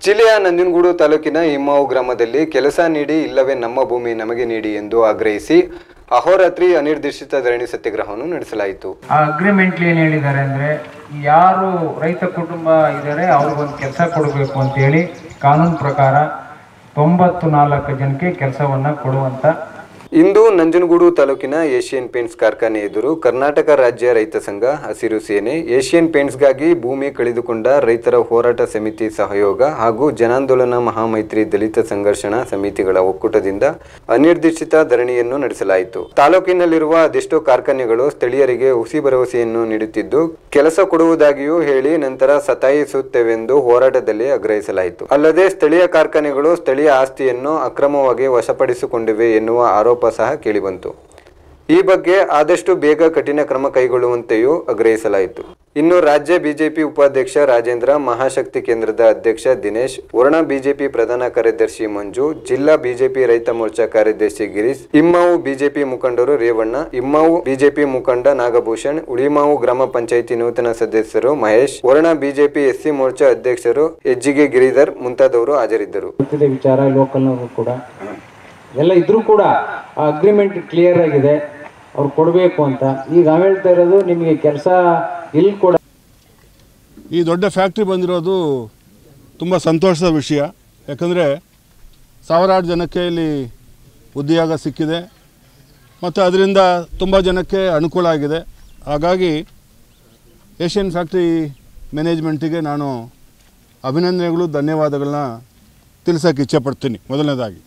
ಜಿಲ್ಲೆಯ ನಂಜನಗೂಡು ತಾಲೂಕಿನ ಇಮ್ಮಾವು ಗ್ರಾಮದಲ್ಲಿ ಕೆಲಸ ನೀಡಿ ಇಲ್ಲವೇ ನಮ್ಮ ಭೂಮಿ ನಮಗೆ ನೀಡಿ ಎಂದು ಆಗ್ರಹಿಸಿ ಅಹೋರಾತ್ರಿ ಅನಿರ್ದಿಷ್ಟ ಧರಣಿ ಸತ್ಯಾಗ್ರಹವನ್ನು ನಡೆಸಲಾಯಿತು ಆ ಅಗ್ರಿಮೆಂಟ್ ಏನು ಹೇಳಿದ್ದಾರೆ ಅಂದರೆ ಯಾರು ರೈತ ಕುಟುಂಬ ಇದ್ದಾರೆ ಅವ್ರಿಗೊಂದು ಕೆಲಸ ಕೊಡಬೇಕು ಅಂತೇಳಿ ಕಾನೂನು ಪ್ರಕಾರ ತೊಂಬತ್ತು ನಾಲ್ಕು ಜನಕ್ಕೆ ಕೆಲಸವನ್ನು ಕೊಡುವಂಥ ಇಂದು ನಂಜನಗೂಡು ತಾಲೂಕಿನ ಏಷ್ಯನ್ ಪೇಂಟ್ಸ್ ಕಾರ್ಖಾನೆ ಎದುರು ಕರ್ನಾಟಕ ರಾಜ್ಯ ರೈತ ಸಂಘ ಹಸಿರು ಸೇನೆ ಏಷ್ಯನ್ ಪೇಂಟ್ಸ್ಗಾಗಿ ಭೂಮಿ ಕಳೆದುಕೊಂಡ ರೈತರ ಹೋರಾಟ ಸಮಿತಿ ಸಹಯೋಗ ಹಾಗೂ ಜನಾಂದೋಲನ ಮಹಾಮೈತ್ರಿ ದಲಿತ ಸಂಘರ್ಷಣಾ ಸಮಿತಿಗಳ ಒಕ್ಕೂಟದಿಂದ ಅನಿರ್ದಿಷ್ಟ ಧರಣಿಯನ್ನು ನಡೆಸಲಾಯಿತು ತಾಲೂಕಿನಲ್ಲಿರುವ ಅದೆಷ್ಟೋ ಕಾರ್ಖಾನೆಗಳು ಸ್ಥಳೀಯರಿಗೆ ಹುಸಿ ಭರವಸೆಯನ್ನು ನೀಡುತ್ತಿದ್ದು ಕೆಲಸ ಕೊಡುವುದಾಗಿಯೂ ಹೇಳಿ ನಂತರ ಸತಾಯಿಸುತ್ತೇವೆಂದು ಹೋರಾಟದಲ್ಲಿ ಆಗ್ರಹಿಸಲಾಯಿತು ಅಲ್ಲದೆ ಸ್ಥಳೀಯ ಕಾರ್ಖಾನೆಗಳು ಸ್ಥಳೀಯ ಆಸ್ತಿಯನ್ನು ಅಕ್ರಮವಾಗಿ ವಶಪಡಿಸಿಕೊಂಡಿವೆ ಎನ್ನುವ ಆರೋಪ ಸಹ ಕೇಳಿಬಂತು ಈ ಬಗ್ಗೆ ಆದಷ್ಟು ಬೇಗ ಕಠಿಣ ಕ್ರಮ ಕೈಗೊಳ್ಳುವಂತೆಯೂ ಆಗ್ರಹಿಸಲಾಯಿತು ಇನ್ನು ರಾಜ್ಯ ಬಿಜೆಪಿ ಉಪಾಧ್ಯಕ್ಷ ರಾಜೇಂದ್ರ ಮಹಾಶಕ್ತಿ ಕೇಂದ್ರದ ಅಧ್ಯಕ್ಷ ದಿನೇಶ್ ವರ್ಣ ಬಿಜೆಪಿ ಪ್ರಧಾನ ಕಾರ್ಯದರ್ಶಿ ಮಂಜು ಜಿಲ್ಲಾ ಬಿಜೆಪಿ ರೈತ ಮೋರ್ಚಾ ಕಾರ್ಯದರ್ಶಿ ಗಿರೀಶ್ ಇಮ್ಮಾವು ಬಿಜೆಪಿ ಮುಖಂಡರು ರೇವಣ್ಣ ಇಮ್ಮಾವು ಬಿಜೆಪಿ ಮುಖಂಡ ನಾಗಭೂಷಣ್ ಉಳಿಮಾವು ಗ್ರಾಮ ಪಂಚಾಯಿತಿ ನೂತನ ಸದಸ್ಯರು ಮಹೇಶ್ ವರ್ಣ ಬಿಜೆಪಿ ಎಸ್ಸಿ ಮೋರ್ಚಾ ಅಧ್ಯಕ್ಷರು ಹೆಜ್ಜಿಗೆ ಗಿರಿಧರ್ ಮುಂತಾದವರು ಹಾಜರಿದ್ದರು ಗೊತ್ತಿದೆ ವಿಚಾರ ಲೋಕಲ್ನವರು ಕೂಡ ಎಲ್ಲ ಇದ್ರೂ ಕೂಡ ಆ ಅಗ್ರಿಮೆಂಟ್ ಕ್ಲಿಯರ್ ಆಗಿದೆ ಅವ್ರು ಕೊಡಬೇಕು ಅಂತ ಈಗ ನಾವು ಹೇಳ್ತಾ ಇರೋದು ನಿಮಗೆ ಕೆಲಸ ಇಲ್ಲಿ ಕೊಡ ಈ ದೊಡ್ಡ ಫ್ಯಾಕ್ಟ್ರಿ ಬಂದಿರೋದು ತುಂಬ ಸಂತೋಷದ ವಿಷಯ ಯಾಕಂದರೆ ಸಾವಿರಾರು ಜನಕ್ಕೆ ಇಲ್ಲಿ ಉದ್ಯೋಗ ಸಿಕ್ಕಿದೆ ಮತ್ತು ಅದರಿಂದ ತುಂಬ ಜನಕ್ಕೆ ಅನುಕೂಲ ಆಗಿದೆ ಹಾಗಾಗಿ ಏಷ್ಯನ್ ಫ್ಯಾಕ್ಟ್ರಿ ಮ್ಯಾನೇಜ್ಮೆಂಟಿಗೆ ನಾನು ಅಭಿನಂದನೆಗಳು ಧನ್ಯವಾದಗಳನ್ನ ತಿಳಿಸೋಕೆ ಇಚ್ಛೆಪಡ್ತೀನಿ ಮೊದಲನೇದಾಗಿ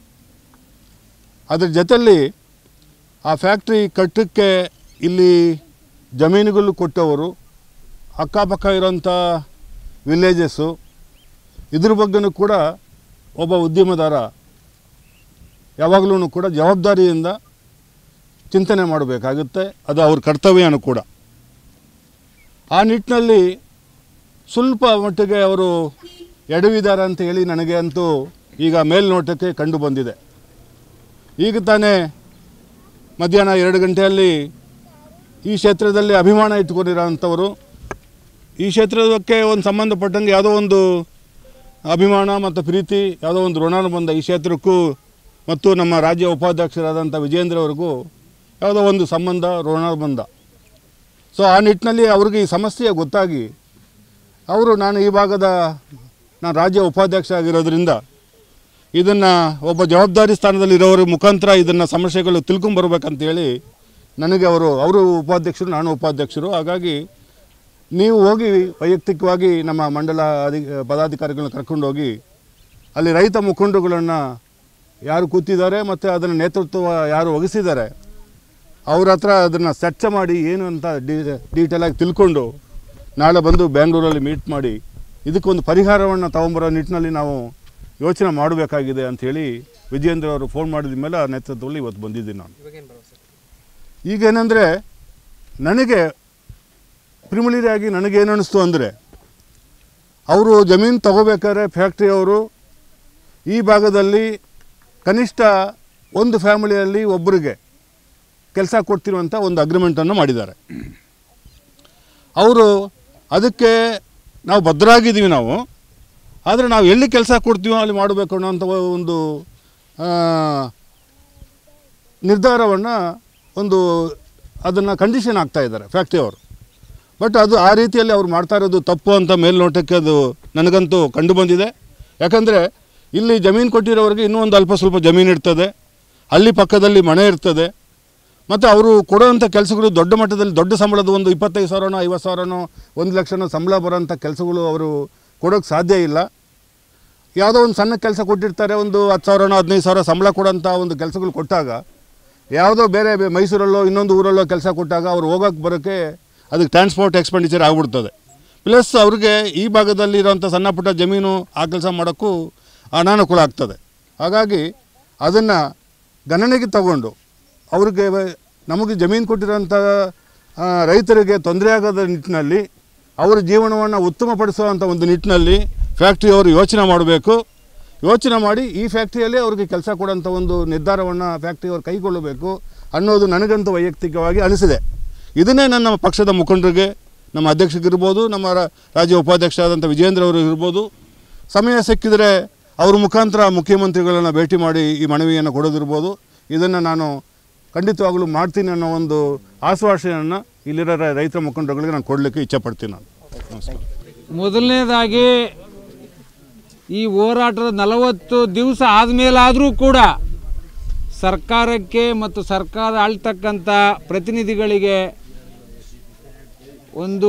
ಅದ್ರ ಜೊತೆಯಲ್ಲಿ ಆ ಫ್ಯಾಕ್ಟ್ರಿ ಕಟ್ಟಕ್ಕೆ ಇಲ್ಲಿ ಜಮೀನುಗಳು ಕೊಟ್ಟವರು ಅಕ್ಕಪಕ್ಕ ಇರೋಂಥ ವಿಲೇಜಸ್ಸು ಇದ್ರ ಬಗ್ಗೆನೂ ಕೂಡ ಒಬ್ಬ ಉದ್ಯಮದಾರ ಯಾವಾಗಲೂ ಕೂಡ ಜವಾಬ್ದಾರಿಯಿಂದ ಚಿಂತನೆ ಮಾಡಬೇಕಾಗುತ್ತೆ ಅದು ಅವ್ರ ಕರ್ತವ್ಯನೂ ಕೂಡ ಆ ನಿಟ್ಟಿನಲ್ಲಿ ಸ್ವಲ್ಪ ಮಟ್ಟಿಗೆ ಅವರು ಎಡವಿದ್ದಾರೆ ಅಂತ ಹೇಳಿ ನನಗೆ ಅಂತೂ ಈಗ ಮೇಲ್ನೋಟಕ್ಕೆ ಕಂಡು ಬಂದಿದೆ ಈಗ ತಾನೇ ಮಧ್ಯಾಹ್ನ ಎರಡು ಗಂಟೆಯಲ್ಲಿ ಈ ಕ್ಷೇತ್ರದಲ್ಲಿ ಅಭಿಮಾನ ಇಟ್ಕೊಂಡಿರೋ ಅಂಥವರು ಈ ಕ್ಷೇತ್ರಕ್ಕೆ ಒಂದು ಸಂಬಂಧಪಟ್ಟಂಗೆ ಯಾವುದೋ ಒಂದು ಅಭಿಮಾನ ಮತ್ತು ಪ್ರೀತಿ ಯಾವುದೋ ಒಂದು ಋಣಾನುಬಂಧ ಈ ಕ್ಷೇತ್ರಕ್ಕೂ ಮತ್ತು ನಮ್ಮ ರಾಜ್ಯ ಉಪಾಧ್ಯಕ್ಷರಾದಂಥ ವಿಜೇಂದ್ರ ಅವ್ರಿಗೂ ಯಾವುದೋ ಒಂದು ಸಂಬಂಧ ಋಣಾನುಬಂಧ ಸೊ ಆ ನಿಟ್ಟಿನಲ್ಲಿ ಅವ್ರಿಗೆ ಈ ಸಮಸ್ಯೆ ಗೊತ್ತಾಗಿ ಅವರು ನಾನು ಈ ಭಾಗದ ನಾನು ರಾಜ್ಯ ಉಪಾಧ್ಯಕ್ಷ ಆಗಿರೋದ್ರಿಂದ ಇದನ್ನು ಒಬ್ಬ ಜವಾಬ್ದಾರಿ ಸ್ಥಾನದಲ್ಲಿ ಇರೋರ ಮುಖಾಂತರ ಇದನ್ನು ಸಮಸ್ಯೆಗಳು ತಿಳ್ಕೊಂಬರ್ಬೇಕಂತೇಳಿ ನನಗೆ ಅವರು ಅವರು ಉಪಾಧ್ಯಕ್ಷರು ನಾನು ಉಪಾಧ್ಯಕ್ಷರು ಹಾಗಾಗಿ ನೀವು ಹೋಗಿ ವೈಯಕ್ತಿಕವಾಗಿ ನಮ್ಮ ಮಂಡಲ ಅಧಿ ಪದಾಧಿಕಾರಿಗಳನ್ನ ಕರ್ಕೊಂಡು ಹೋಗಿ ಅಲ್ಲಿ ರೈತ ಮುಖಂಡರುಗಳನ್ನು ಯಾರು ಕೂತಿದ್ದಾರೆ ಮತ್ತು ಅದನ್ನು ನೇತೃತ್ವ ಯಾರು ವಹಿಸಿದ್ದಾರೆ ಅವ್ರ ಹತ್ರ ಅದನ್ನು ಚರ್ಚೆ ಮಾಡಿ ಏನು ಅಂತ ಡಿ ಡೀಟೇಲಾಗಿ ತಿಳ್ಕೊಂಡು ನಾಳೆ ಬಂದು ಬ್ಯಾಂಗ್ಳೂರಲ್ಲಿ ಮೀಟ್ ಮಾಡಿ ಇದಕ್ಕೊಂದು ಪರಿಹಾರವನ್ನು ತಗೊಂಬರೋ ನಿಟ್ಟಿನಲ್ಲಿ ನಾವು ಯೋಚನೆ ಮಾಡಬೇಕಾಗಿದೆ ಅಂಥೇಳಿ ವಿಜಯೇಂದ್ರ ಅವರು ಫೋನ್ ಮಾಡಿದ ಮೇಲೆ ಆ ನೇತೃತ್ವದಲ್ಲಿ ಇವತ್ತು ಬಂದಿದ್ದೀನಿ ನಾನು ಈಗೇನೆಂದರೆ ನನಗೆ ಪ್ರಿಮಿಲಿರಿಯಾಗಿ ನನಗೇನು ಅನ್ನಿಸ್ತು ಅಂದರೆ ಅವರು ಜಮೀನು ತಗೋಬೇಕಾದ್ರೆ ಫ್ಯಾಕ್ಟ್ರಿಯವರು ಈ ಭಾಗದಲ್ಲಿ ಕನಿಷ್ಠ ಒಂದು ಫ್ಯಾಮಿಲಿಯಲ್ಲಿ ಒಬ್ಬರಿಗೆ ಕೆಲಸ ಕೊಡ್ತಿರುವಂಥ ಒಂದು ಅಗ್ರಿಮೆಂಟನ್ನು ಮಾಡಿದ್ದಾರೆ ಅವರು ಅದಕ್ಕೆ ನಾವು ಭದ್ರಾಗಿದ್ದೀವಿ ನಾವು ಆದರೆ ನಾವು ಎಲ್ಲಿ ಕೆಲಸ ಕೊಡ್ತೀವೋ ಅಲ್ಲಿ ಮಾಡಬೇಕು ಅನ್ನೋಂಥ ಒಂದು ಆ, ನಿರ್ಧಾರವನ್ನು ಒಂದು ಅದನ್ನು ಕಂಡೀಷನ್ ಆಗ್ತಾ ಇದ್ದಾರೆ ಫ್ಯಾಕ್ಟ್ರಿಯವರು ಬಟ್ ಅದು ಆ ರೀತಿಯಲ್ಲಿ ಅವ್ರು ಮಾಡ್ತಾ ಇರೋದು ತಪ್ಪು ಅಂತ ಮೇಲ್ನೋಟಕ್ಕೆ ಅದು ನನಗಂತೂ ಕಂಡು ಬಂದಿದೆ ಯಾಕಂದರೆ ಇಲ್ಲಿ ಜಮೀನು ಕೊಟ್ಟಿರೋರಿಗೆ ಇನ್ನೂ ಒಂದು ಅಲ್ಪ ಸ್ವಲ್ಪ ಜಮೀನು ಇರ್ತದೆ ಅಲ್ಲಿ ಪಕ್ಕದಲ್ಲಿ ಮನೆ ಇರ್ತದೆ ಮತ್ತು ಅವರು ಕೊಡೋವಂಥ ಕೆಲಸಗಳು ದೊಡ್ಡ ಮಟ್ಟದಲ್ಲಿ ದೊಡ್ಡ ಸಂಬಳದ ಒಂದು ಇಪ್ಪತ್ತೈದು ಸಾವಿರನೋ ಐವತ್ತು ಸಾವಿರನೋ ಒಂದು ಲಕ್ಷನೋ ಸಂಬಳ ಬರೋಂಥ ಕೆಲಸಗಳು ಅವರು ಕೊಡೋಕ್ಕೆ ಸಾಧ್ಯ ಇಲ್ಲ ಯಾವುದೋ ಒಂದು ಸಣ್ಣ ಕೆಲಸ ಕೊಟ್ಟಿರ್ತಾರೆ ಒಂದು ಹತ್ತು ಸಾವಿರನೋ ಹದಿನೈದು ಸಾವಿರ ಸಂಬಳ ಕೊಡೋಂಥ ಒಂದು ಕೆಲಸಗಳು ಕೊಟ್ಟಾಗ ಯಾವುದೋ ಬೇರೆ ಬೆ- ಮೈಸೂರಲ್ಲೋ ಇನ್ನೊಂದು ಊರಲ್ಲೋ ಕೆಲಸ ಕೊಟ್ಟಾಗ ಅವ್ರು ಹೋಗೋಕ್ಕೆ ಬರೋಕ್ಕೆ ಅದಕ್ಕೆ ಟ್ರಾನ್ಸ್ಪೋರ್ಟ್ ಎಕ್ಸ್ಪೆಂಡಿಚರ್ ಆಗ್ಬಿಡ್ತದೆ ಪ್ಲಸ್ ಅವ್ರಿಗೆ ಈ ಭಾಗದಲ್ಲಿ ಇರೋಂಥ ಸಣ್ಣ ಪುಟ್ಟ ಜಮೀನು ಆ ಕೆಲಸ ಮಾಡೋಕ್ಕೂ ಅನಾನುಕೂಲ ಆಗ್ತದೆ ಹಾಗಾಗಿ ಅದನ್ನು ಗಣನೆಗೆ ತಗೊಂಡು ಅವ್ರಿಗೆ ವ- ನಮಗೆ ಜಮೀನು ಕೊಟ್ಟಿರೋಂಥ ಆ, ರೈತರಿಗೆ ತೊಂದರೆ ಆಗೋದ ನಿಟ್ಟಿನಲ್ಲಿ ಅವರ ಜೀವನವನ್ನು ಉತ್ತಮಪಡಿಸುವಂಥ ಒಂದು ನಿಟ್ಟಿನಲ್ಲಿ ಫ್ಯಾಕ್ಟ್ರಿಯವರು ಯೋಚನೆ ಮಾಡಬೇಕು ಯೋಚನೆ ಮಾಡಿ ಈ ಫ್ಯಾಕ್ಟ್ರಿಯಲ್ಲಿ ಅವ್ರಿಗೆ ಕೆಲಸ ಕೊಡೋಂಥ ಒಂದು ನಿರ್ಧಾರವನ್ನು ಫ್ಯಾಕ್ಟ್ರಿಯವರು ಕೈಗೊಳ್ಳಬೇಕು ಅನ್ನೋದು ನನಗಂತೂ ವೈಯಕ್ತಿಕವಾಗಿ ಅನಿಸಿದೆ ಇದನ್ನೇ ನನ್ನ ಪಕ್ಷದ ಮುಖಂಡರಿಗೆ ನಮ್ಮ ಅಧ್ಯಕ್ಷರಿಗಿರ್ಬೋದು ನಮ್ಮ ರಾ- ರಾಜ್ಯ ಉಪಾಧ್ಯಕ್ಷ ಆದಂಥ ವಿಜೇಂದ್ರ ಅವರು ಇರ್ಬೋದು ಸಮಯ ಸಿಕ್ಕಿದರೆ ಅವ್ರ ಮುಖಾಂತರ ಮುಖ್ಯಮಂತ್ರಿಗಳನ್ನು ಭೇಟಿ ಮಾಡಿ ಈ ಮನವಿಯನ್ನು ಕೊಡೋದಿರ್ಬೋದು ಇದನ್ನು ನಾನು ಖಂಡಿತವಾಗಲೂ ಮಾಡ್ತೀನಿ ಅನ್ನೋ ಒಂದು ಆಶ್ವಾಸನೆಯನ್ನು ಇಲ್ಲಿರೋ ರೈತರ ಮುಖಂಡರುಗಳಿಗೆ ನಾನು ಕೊಡಲಿಕ್ಕೆ ಇಚ್ಛೆಪಡ್ತೀನಿ ನಾನು ನಮಸ್ಕಾರ ಮೊದಲನೇದಾಗಿ ಈ ಹೋರಾಟದ ನಲವತ್ತು ದಿವಸ ಆದಮೇಲಾದರೂ ಕೂಡ ಸರ್ಕಾರಕ್ಕೆ ಮತ್ತು ಸರ್ಕಾರ ಆಳ್ತಕ್ಕಂಥ ಪ್ರತಿನಿಧಿಗಳಿಗೆ ಒಂದು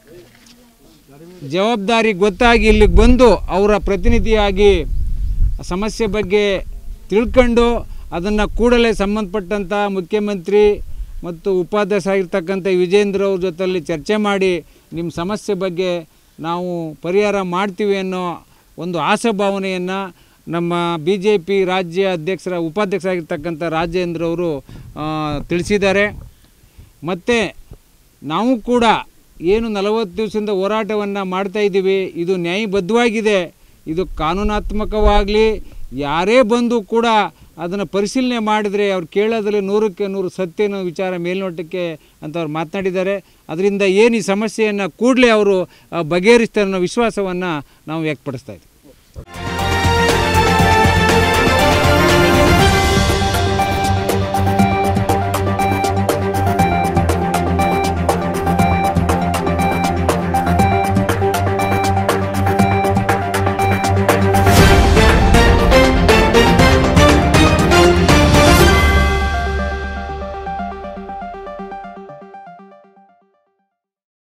ಜವಾಬ್ದಾರಿ ಗೊತ್ತಾಗಿ ಇಲ್ಲಿಗೆ ಬಂದು ಅವರ ಪ್ರತಿನಿಧಿಯಾಗಿ ಸಮಸ್ಯೆ ಬಗ್ಗೆ ತಿಳ್ಕೊಂಡು ಅದನ್ನು ಕೂಡಲೇ ಸಂಬಂಧಪಟ್ಟಂಥ ಮುಖ್ಯಮಂತ್ರಿ ಮತ್ತು ಉಪಾಧ್ಯಕ್ಷರಾಗಿರ್ತಕ್ಕಂಥ ವಿಜೇಂದ್ರ ಅವ್ರ ಜೊತೆಯಲ್ಲಿ ಚರ್ಚೆ ಮಾಡಿ ನಿಮ್ಮ ಸಮಸ್ಯೆ ಬಗ್ಗೆ ನಾವು ಪರಿಹಾರ ಮಾಡ್ತೀವಿ ಅನ್ನೋ ಒಂದು ಆಶಾಭಾವನೆಯನ್ನು ನಮ್ಮ ಬಿ ಜೆ ಪಿ ರಾಜ್ಯ ಅಧ್ಯಕ್ಷರ ಉಪಾಧ್ಯಕ್ಷರಾಗಿರ್ತಕ್ಕಂಥ ರಾಜೇಂದ್ರ ಅವರು ಆ, ತಿಳಿಸಿದ್ದಾರೆ ಮತ್ತು ನಾವು ಕೂಡ ಏನು ನಲವತ್ತು ದಿವಸದಿಂದ ಹೋರಾಟವನ್ನು ಮಾಡ್ತಾ ಇದ್ದೀವಿ ಇದು ನ್ಯಾಯಬದ್ಧವಾಗಿದೆ ಇದು ಕಾನೂನಾತ್ಮಕವಾಗಲಿ ಯಾರೇ ಬಂದು ಕೂಡ ಅದನ್ನು ಪರಿಶೀಲನೆ ಮಾಡಿದರೆ ಅವ್ರು ಕೇಳೋದ್ರಲ್ಲಿ ನೂರಕ್ಕೆ ನೂರು ಸತ್ಯನ ವಿಚಾರ ಮೇಲ್ನೋಟಕ್ಕೆ ಅಂತ ಅವ್ರು ಮಾತನಾಡಿದ್ದಾರೆ ಅದರಿಂದ ಏನು ಈ ಸಮಸ್ಯೆಯನ್ನು ಕೂಡಲೇ ಅವರು ಆ, ಬಗೆಹರಿಸ್ತಾರೆ ಅನ್ನೋ ವಿಶ್ವಾಸವನ್ನು ನಾವು ವ್ಯಕ್ತಪಡಿಸ್ತಾ ಇದ್ದೀವಿ